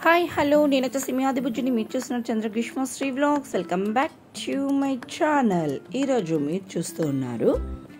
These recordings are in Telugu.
హాయ్ హలో నేను వచ్చేసి మీ ఆదిబుజ్జిని మీరు చూస్తున్నారు Chandragreeshma Sri vlogs welcome back to my channel ఈరోజు మీరు చూస్తూ ఉన్నారు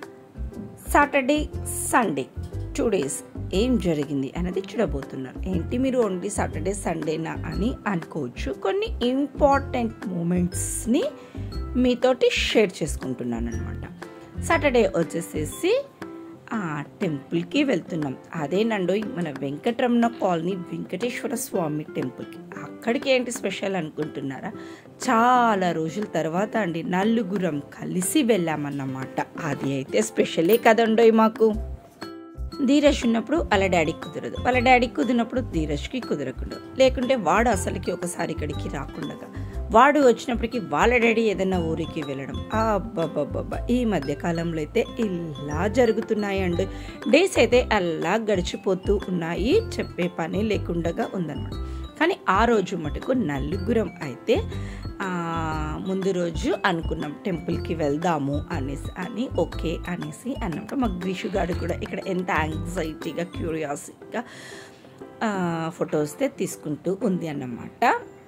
సాటర్డే సండే టూ డేస్ ఏం జరిగింది అనేది చూడబోతున్నారు ఏంటి మీరు ఓన్లీ సాటర్డే సండేనా అని అనుకోవచ్చు కొన్ని ఇంపార్టెంట్ మూమెంట్స్ని మీతోటి షేర్ చేసుకుంటున్నాను అనమాట సాటర్డే వచ్చేసేసి ఆ టెంపుల్కి వెళ్తున్నాం అదేనండో మన వెంకటరమణ కాలనీ వెంకటేశ్వర స్వామి టెంపుల్కి అక్కడికి ఏంటి స్పెషల్ అనుకుంటున్నారా చాలా రోజుల తర్వాత అండి నలుగురం కలిసి వెళ్ళామన్నమాట అది అయితే స్పెషలే కదండోయ్ మాకు ధీరజ్ ఉన్నప్పుడు వాళ్ళ డాడీకి కుదరదు వాళ్ళ డాడీకి కుదిరినప్పుడు ధీరజ్కి కుదరకుండా లేకుంటే వాడు అసలుకి ఒకసారి ఇక్కడికి రాకుండా వాడు వచ్చినప్పటికీ వాళ్ళ డాడీ ఏదైనా ఊరికి వెళ్ళడం అబ్బబ్బబ్బబ్బా ఈ మధ్య కాలంలో అయితే ఇలా జరుగుతున్నాయండి డేస్ అయితే అలా గడిచిపోతూ ఉన్నాయి చెప్పే పని లేకుండా ఉందన్నమాట కానీ ఆ రోజు మటుకు నలుగురం అయితే ఆ, ముందు రోజు అనుకున్నాం టెంపుల్కి వెళ్దాము అనేసి అని ఓకే అనేసి అన్నమాట మా గ్రీషు గారు కూడా ఇక్కడ ఎంత యాంగ్జైటీగా క్యూరియాసిటీగా ఫొటోస్ తీసుకుంటూ ఉంది అన్నమాట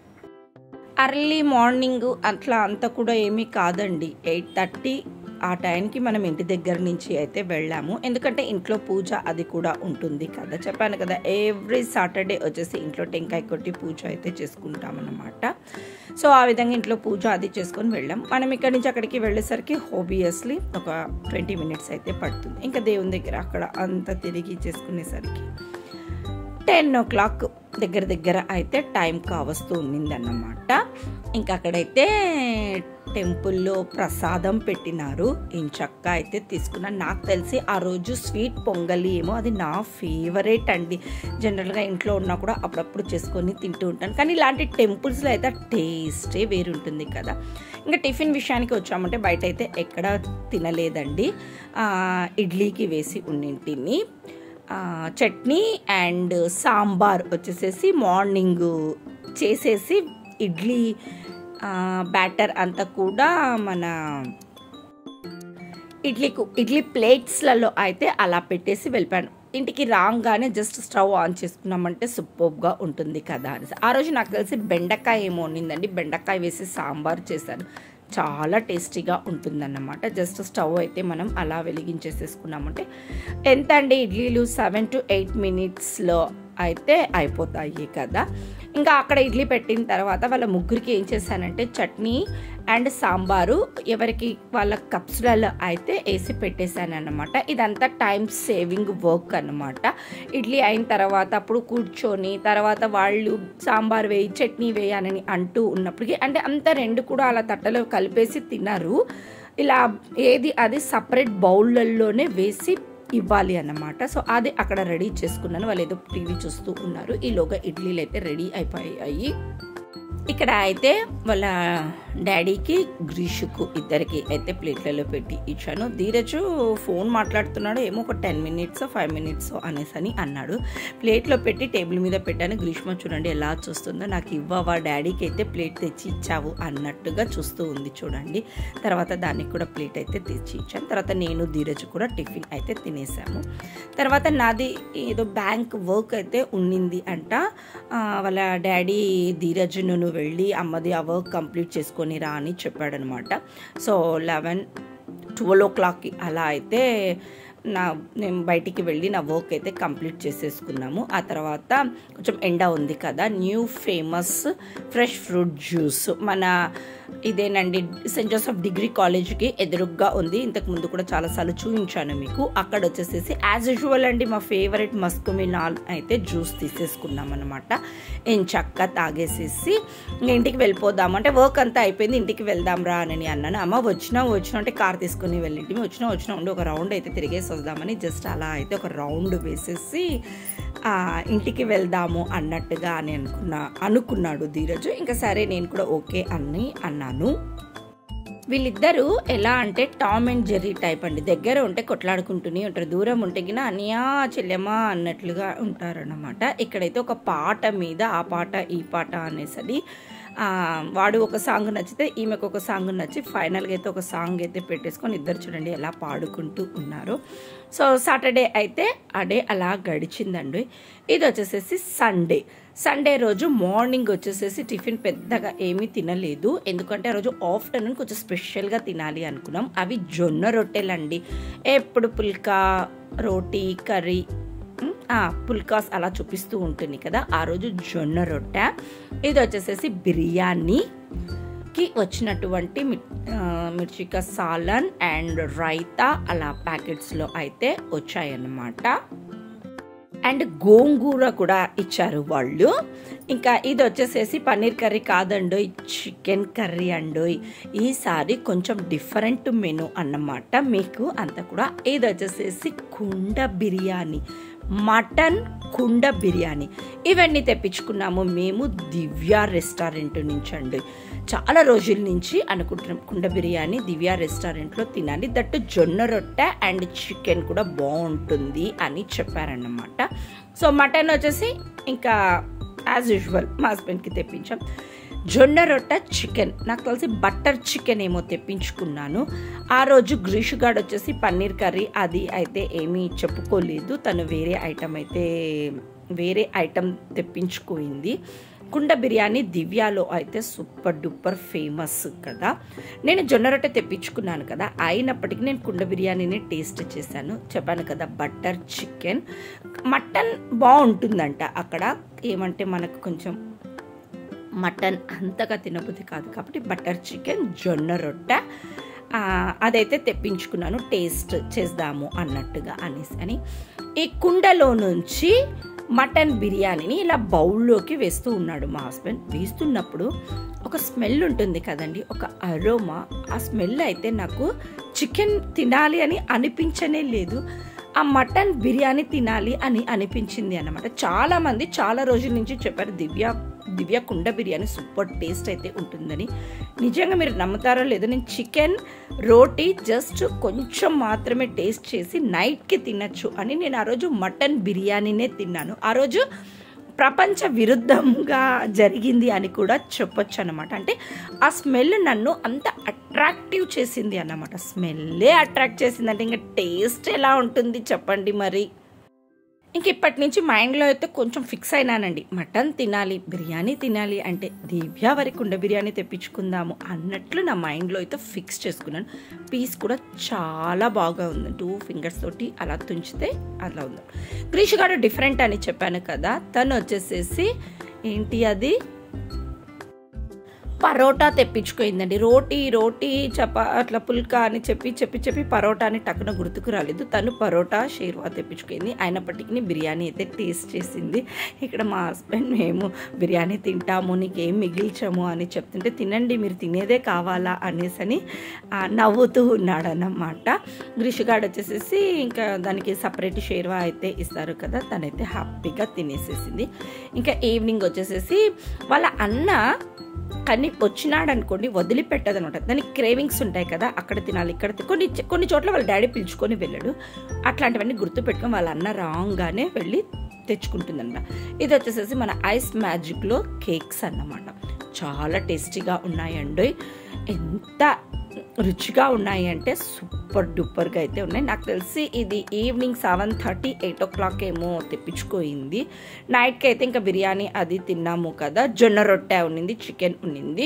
అర్లీ మార్నింగ్ అట్లా అంతా కూడా ఏమీ కాదండి ఎయిట్ థర్టీ ఆ టైంకి మనం ఇంటి దగ్గర నుంచి అయితే వెళ్ళాము ఎందుకంటే ఇంట్లో పూజ అది కూడా ఉంటుంది కదా చెప్పాను కదా ఎవ్రీ సాటర్డే వచ్చేసి ఇంట్లో టెంకాయ కొట్టి పూజ అయితే చేసుకుంటామన్నమాట సో ఆ విధంగా ఇంట్లో పూజ అది చేసుకొని వెళ్ళాం మనం ఇక్కడి నుంచి అక్కడికి వెళ్ళేసరికి హోబియస్లీ ఒక ట్వంటీ మినిట్స్ అయితే పడుతుంది ఇంకా దేవుని దగ్గర అక్కడ అంతా తిరిగి చేసుకునేసరికి టెన్ ఓ క్లాక్ దగ్గర దగ్గర అయితే టైం కావస్తూ ఉన్నిందన్నమాట ఇంకా అక్కడైతే టెంపుల్లో ప్రసాదం పెట్టినారు ఇంచక్క అయితే తీసుకున్నాను నాకు తెలిసి ఆ రోజు స్వీట్ పొంగలి ఏమో అది నా ఫేవరెట్ అండి జనరల్గా ఇంట్లో ఉన్నా కూడా అప్పుడప్పుడు చేసుకొని తింటూ ఉంటాను కానీ ఇలాంటి టెంపుల్స్లో అయితే టేస్టే వేరుంటుంది కదా ఇంకా టిఫిన్ విషయానికి వచ్చామంటే బయట అయితే ఎక్కడ తినలేదండి ఆ, ఇడ్లీకి వేసి ఉన్నింటిని ఆ, చట్నీ అండ్ సాంబార్ వచ్చేసేసి మార్నింగ్ చేసేసి ఇడ్లీ బ్యాటర్ అంతా కూడా మన ఇడ్లీకు ఇడ్లీ ప్లేట్స్లలో అయితే అలా పెట్టేసి వెళ్ళిపోయాను ఇంటికి రాగానే జస్ట్ స్టవ్ ఆన్ చేసుకున్నామంటే సూపర్గా ఉంటుంది కదా అని ఆ రోజు నాకు తెలిసి బెండకాయ ఏమో ఉన్నిందండి బెండకాయ వేసి సాంబార్ చేశాను చాలా టేస్టీగా ఉంటుందన్నమాట జస్ట్ స్టవ్ అయితే మనం అలా వెలిగించేసేసుకున్నామంటే ఎంత అండి ఇడ్లీలు సెవెన్ టు ఎయిట్ మినిట్స్లో అయితే అయిపోతాయి కదా ఇంకా అక్కడ ఇడ్లీ పెట్టిన తర్వాత వాళ్ళ ముగ్గురికి ఏం చేశానంటే చట్నీ అండ్ సాంబారు ఎవరికి వాళ్ళ కప్స్లలో అయితే వేసి పెట్టేశాను అనమాట ఇదంతా టైం సేవింగ్ వర్క్ అనమాట ఇడ్లీ అయిన తర్వాత అప్పుడు కూర్చొని తర్వాత వాళ్ళు సాంబార్ వేయి చట్నీ వేయాలని అంటూ ఉన్నప్పటికీ అంటే అంత రెండు కూడా అలా తట్టలో కలిపేసి తిన్నారు ఇలా ఏది అది సపరేట్ బౌళ్ళల్లోనే వేసి ఇవ్వాలి అన్నమాట సో అది అక్కడ రెడీ చేసుకున్నాను వాళ్ళు ఏదో టీవీ చూస్తూ ఉన్నారు ఈలోగా ఇడ్లీలు అయితే రెడీ అయిపోయాయి ఇక్కడ అయితే వాళ్ళ డాడీకి గ్రీషుకు ఇద్దరికి అయితే ప్లేట్లలో పెట్టి ఇచ్చాను ధీరజు ఫోన్ మాట్లాడుతున్నాడు ఏమో ఒక టెన్ మినిట్స్ ఫైవ్ మినిట్స్ అనేసి అని అన్నాడు ప్లేట్లో పెట్టి టేబుల్ మీద పెట్టాను గ్రీష్మ చూడండి ఎలా చూస్తుందో నాకు ఇవ్వవా డాడీకి అయితే ప్లేట్ తెచ్చి ఇచ్చావు అన్నట్టుగా చూస్తూ ఉంది చూడండి తర్వాత దానికి కూడా ప్లేట్ అయితే తెచ్చి ఇచ్చాను తర్వాత నేను ధీరజ్ కూడా టిఫిన్ అయితే తినేసాము తర్వాత నాది ఏదో బ్యాంక్ వర్క్ అయితే ఉండింది అంట ఆ, వాళ్ళ డాడీ ధీరజ్ నువ్వు వెళ్ళి అమ్మది ఆ వర్క్ కంప్లీట్ చేసుకొని రా అని చెప్పాడనమాట సో లెవెన్ ట్వెల్వ్ ఓ క్లాక్కి అలా అయితే నా నేను బయటికి వెళ్ళి నా వర్క్ అయితే కంప్లీట్ చేసేసుకున్నాము ఆ తర్వాత కొంచెం ఎండ ఉంది కదా new famous fresh fruit juice మన ఇదేనండి సెంట్ జోసెఫ్ డిగ్రీ కాలేజ్కి ఎదురుగ్గా ఉంది ఇంతకు ముందు కూడా చాలాసార్లు చూపించాను మీకు అక్కడ వచ్చేసేసి యాజ్ యూజువల్ అండి మా ఫేవరెట్ మస్కుమినాల్ అయితే జ్యూస్ తీసేసుకున్నాం అనమాట ఏం చక్క తాగేసేసి ఇంక ఇంటికి వెళ్ళిపోదాం అంటే వర్క్ అంతా అయిపోయింది ఇంటికి వెళ్దాం రా అని అన్నాను అమ్మ వచ్చినా వచ్చినా అంటే కార్ తీసుకుని వెళ్ళింటి వచ్చినా వచ్చినా ఉండి ఒక రౌండ్ అయితే తిరిగేసి వద్దామని జస్ట్ అలా అయితే ఒక రౌండ్ వేసేసి ఆ, ఇంటికి వెళ్దాము అన్నట్టుగా అని అనుకున్నా అనుకున్నాడు ధీరజు ఇంకా సరే నేను కూడా ఓకే అని అన్నాను వీళ్ళిద్దరూ ఎలా అంటే టామ్ అండ్ జెర్రీ టైప్ అండి దగ్గర ఉంటే కొట్లాడుకుంటూనే ఉంటారు దూరం ఉంటే గిన అనియా చెల్లెమా అన్నట్లుగా ఉంటారన్నమాట ఇక్కడైతే ఒక పాట మీద ఆ పాట ఈ పాట అనేసరి ఆ, వాడు ఒక సాంగ్ నచ్చితే ఈమెకు ఒక సాంగ్ నచ్చి ఫైనల్గా అయితే ఒక సాంగ్ అయితే పెట్టేసుకొని ఇద్దరు చూడండి ఎలా పాడుకుంటూ ఉన్నారు సో సాటర్డే అయితే ఆ డే అలా గడిచిందండి ఇది వచ్చేసేసి సండే సండే రోజు మార్నింగ్ వచ్చేసేసి టిఫిన్ పెద్దగా ఏమీ తినలేదు ఎందుకంటే ఆ రోజు ఆఫ్టర్నూన్ కొంచెం స్పెషల్గా తినాలి అనుకున్నాం అవి జొన్న రొట్టెలండి ఎప్పుడు పుల్కా రోటీ కర్రీ ఉమ్, ఆ, పుల్కాస్ అలా చూపిస్తూ ఉంటుంది కదా ఆ రోజు జొన్న రొట్టె ఇది వచ్చేసేసి బిర్యానీకి వచ్చినటువంటి మి- ఆ, మిర్చిక సాలన్ అండ్ రైతా అలా ప్యాకెట్స్లో అయితే వచ్చాయన్నమాట అండ్ గోంగూర కూడా ఇచ్చారు వాళ్ళు ఇంకా ఇది వచ్చేసేసి పన్నీర్ కర్రీ కాదండోయ్ చికెన్ కర్రీ అండోయ్ ఈసారి కొంచెం డిఫరెంట్ మెను అన్నమాట మీకు అంతా కూడా ఇది వచ్చేసేసి కుండ బిర్యానీ మటన్ కుండ బిర్యానీ ఇవన్నీ తెప్పించుకున్నాము మేము దివ్య రెస్టారెంట్ నుంచి అండి చాలా రోజుల నుంచి అనుకుంటున్నాం కుండ బిర్యానీ దివ్య రెస్టారెంట్లో తినాలి దట్టు జొన్న రొట్టె అండ్ చికెన్ కూడా బాగుంటుంది అని చెప్పారన్నమాట సో మటన్ వచ్చేసి ఇంకా యాజ్ యూజువల్ మా హస్బెండ్కి తెప్పించాం జొన్న రొట్టె చికెన్ నాకు తెలిసి బటర్ చికెన్ ఏమో తెప్పించుకున్నాను ఆ రోజు గ్రీషుగాడ్ వచ్చేసి పన్నీర్ కర్రీ అది అయితే ఏమీ చెప్పుకోలేదు తను వేరే ఐటమ్ అయితే వేరే ఐటమ్ తెప్పించుకోయింది కుండ బిర్యానీ దివ్యాలో అయితే సూపర్ డూపర్ ఫేమస్ కదా నేను జొన్న రొట్టె తెప్పించుకున్నాను కదా అయినప్పటికీ నేను కుండ బిర్యానీని టేస్ట్ చేశాను చెప్పాను కదా బటర్ చికెన్ మటన్ బాగుంటుందంట అక్కడ ఏమంటే మనకు కొంచెం మటన్ అంతగా తినబుద్ధి కాదు కాబట్టి బటర్ చికెన్ జొన్న రొట్టె ఆ, అదైతే తెప్పించుకున్నాను టేస్ట్ చేద్దాము అన్నట్టుగా అనేసి అని ఈ కుండలో నుంచి మటన్ బిర్యానీని ఇలా బౌల్లోకి వేస్తూ ఉన్నాడు మా హస్బెండ్ వేస్తున్నప్పుడు ఒక స్మెల్ ఉంటుంది కదండి ఒక అరోమా ఆ స్మెల్ అయితే నాకు చికెన్ తినాలి అని అనిపించనే లేదు ఆ మటన్ బిర్యానీ తినాలి అని అనిపించింది అన్నమాట చాలా మంది చాలా రోజుల నుంచి చెప్పారు దివ్య దివ్య కుండ బిర్యానీ సూపర్ టేస్ట్ అయితే ఉంటుందని నిజంగా మీరు నమ్ముతారో లేదో నేను చికెన్ రోటీ జస్ట్ కొంచెం మాత్రమే టేస్ట్ చేసి నైట్కి తినచ్చు అని నేను ఆ రోజు మటన్ బిర్యానీనే తిన్నాను ఆ రోజు ప్రపంచ విరుద్ధంగా జరిగింది అని కూడా చెప్పొచ్చు అనమాట అంటే ఆ స్మెల్ నన్ను అంత అట్రాక్టివ్ చేసింది అన్నమాట స్మెల్లే అట్రాక్ట్ చేసింది అంటే ఇంకా టేస్ట్ ఎలా ఉంటుంది చెప్పండి మరి ఇంక ఇప్పటి నుంచి మైండ్లో అయితే కొంచెం ఫిక్స్ అయినానండి మటన్ తినాలి బిర్యానీ తినాలి అంటే దివ్య వరకు కుండ బిర్యానీ తెప్పించుకుందాము అన్నట్లు నా మైండ్లో అయితే ఫిక్స్ చేసుకున్నాను పీస్ కూడా చాలా బాగా ఉంది టూ ఫింగర్స్ తోటి అలా తుంచితే అలా ఉంది గ్రీష్ గారు డిఫరెంట్ అని చెప్పాను కదా తను వచ్చేసేసి ఏంటి అది పరోటా తెప్పించుకోయిందండి రోటీ రోటీ చపా అట్లా పుల్కా అని చెప్పి చెప్పి చెప్పి పరోటాని టక్కున గుర్తుకు రాలేదు తను పరోటా షేర్వా తెప్పించుకుంది అయినప్పటికీ బిర్యానీ అయితే టేస్ట్ చేసింది ఇక్కడ మా హస్బెండ్ మేము బిర్యానీ తింటాము నీకేం మిగిల్చాము అని చెప్తుంటే తినండి మీరు తినేదే కావాలా అనేసి అని ఆ, నవ్వుతూ ఉన్నాడన్నమాట గ్రిషుగాడు వచ్చేసేసి ఇంకా దానికి సపరేట్ షేర్వా అయితే ఇస్తారు కదా తనైతే హ్యాపీగా తినేసేసింది ఇంకా ఈవినింగ్ వచ్చేసేసి వాళ్ళ అన్న కానీ వచ్చినాడు అనుకోండి వదిలిపెట్టదు అనమాట దానికి క్రేవింగ్స్ ఉంటాయి కదా అక్కడ తినాలి ఇక్కడ తి- కొన్ని కొన్ని చోట్ల వాళ్ళ డాడీ పిలుచుకొని వెళ్ళాడు అట్లాంటివన్నీ గుర్తు పెట్టుకొని వాళ్ళ అన్న రాగానే వెళ్ళి తెచ్చుకుంటుందన్నమాట ఇది వచ్చేసేసి మన ఐస్ మ్యాజిక్లో కేక్స్ అన్నమాట చాలా టేస్టీగా ఉన్నాయండి ఎంత రుచిగా ఉన్నాయి అంటే సూపర్ డూపర్గా అయితే ఉన్నాయి నాకు తెలిసి ఇది evening seven thirty eight o'clock ఏమో తెప్పించుకోయింది నైట్కి అయితే ఇంకా బిర్యానీ అది తిన్నాము కదా జొన్న రొట్టె ఉన్నింది చికెన్ ఉన్నింది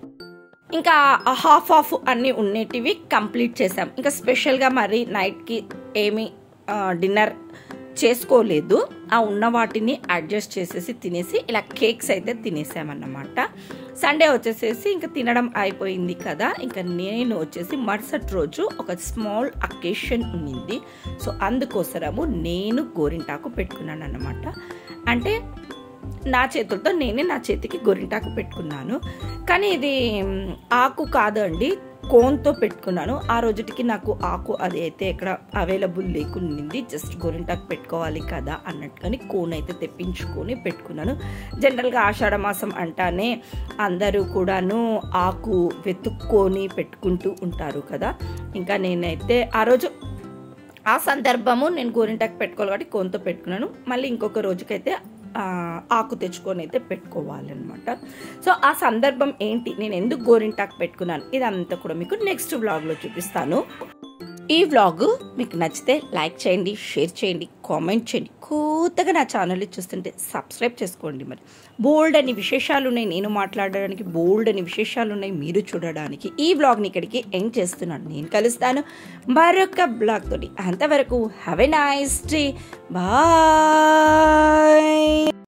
ఇంకా హాఫ్ ఆఫ్ అన్నీ ఉండేటివి కంప్లీట్ చేసాం ఇంకా స్పెషల్గా మరి నైట్కి ఏమి డిన్నర్ చేసుకోలేదు ఆ ఉన్న వాటిని అడ్జస్ట్ చేసేసి తినేసి ఇలా కేక్స్ అయితే తినేసామన్నమాట సండే వచ్చేసేసి ఇంకా తినడం అయిపోయింది కదా ఇంకా నేను వచ్చేసి మరుసటి రోజు ఒక స్మాల్ అకేషన్ ఉన్నింది సో అందుకోసరము నేను గోరింటాకు పెట్టుకున్నాను అన్నమాట అంటే నా చేతులతో నేనే నా చేతికి గోరింటాకు పెట్టుకున్నాను కానీ ఇది మ్, ఆకు కాదండి కోన్తో పెట్టుకున్నాను ఆ రోజుటికి నాకు ఆకు అది అయితే ఎక్కడ అవైలబుల్ లేకుండింది జస్ట్ గోరింటాకు పెట్టుకోవాలి కదా అన్నట్టుగాని కోన్ అయితే తెప్పించుకొని పెట్టుకున్నాను జనరల్గా ఆషాఢ మాసం అంటానే అందరూ కూడాను ఆకు వెతుక్కొని పెట్టుకుంటూ ఉంటారు కదా ఇంకా నేనైతే ఆ రోజు ఆ సందర్భము నేను గోరింటాకు పెట్టుకోవాలి కాబట్టి కోన్తో పెట్టుకున్నాను మళ్ళీ ఇంకొక రోజుకైతే ఆ, ఆకు తెచ్చుకొని అయితే పెట్టుకోవాలన్నమాట సో ఆ సందర్భం ఏంటి నేను ఎందుకు గోరింటాకు పెట్టుకున్నాను ఇదంతా కూడా మీకు నెక్స్ట్ వ్లాగ్లో చూపిస్తాను ఈ వ్లాగ్ మీకు నచ్చితే లైక్ చేయండి షేర్ చేయండి కామెంట్ చేయండి కొత్తగా నా ఛానల్ చూస్తుంటే సబ్స్క్రైబ్ చేసుకోండి మరి బోల్డ్ అని విశేషాలు ఉన్నాయి నేను మాట్లాడడానికి బోల్డ్ అని విశేషాలు ఉన్నాయి మీరు చూడడానికి ఈ బ్లాగ్ని ఇక్కడికి ఎండ్ చేస్తున్నాను నేను కలుస్తాను మరొక బ్లాగ్ తోటి అంతవరకు have a nice day bye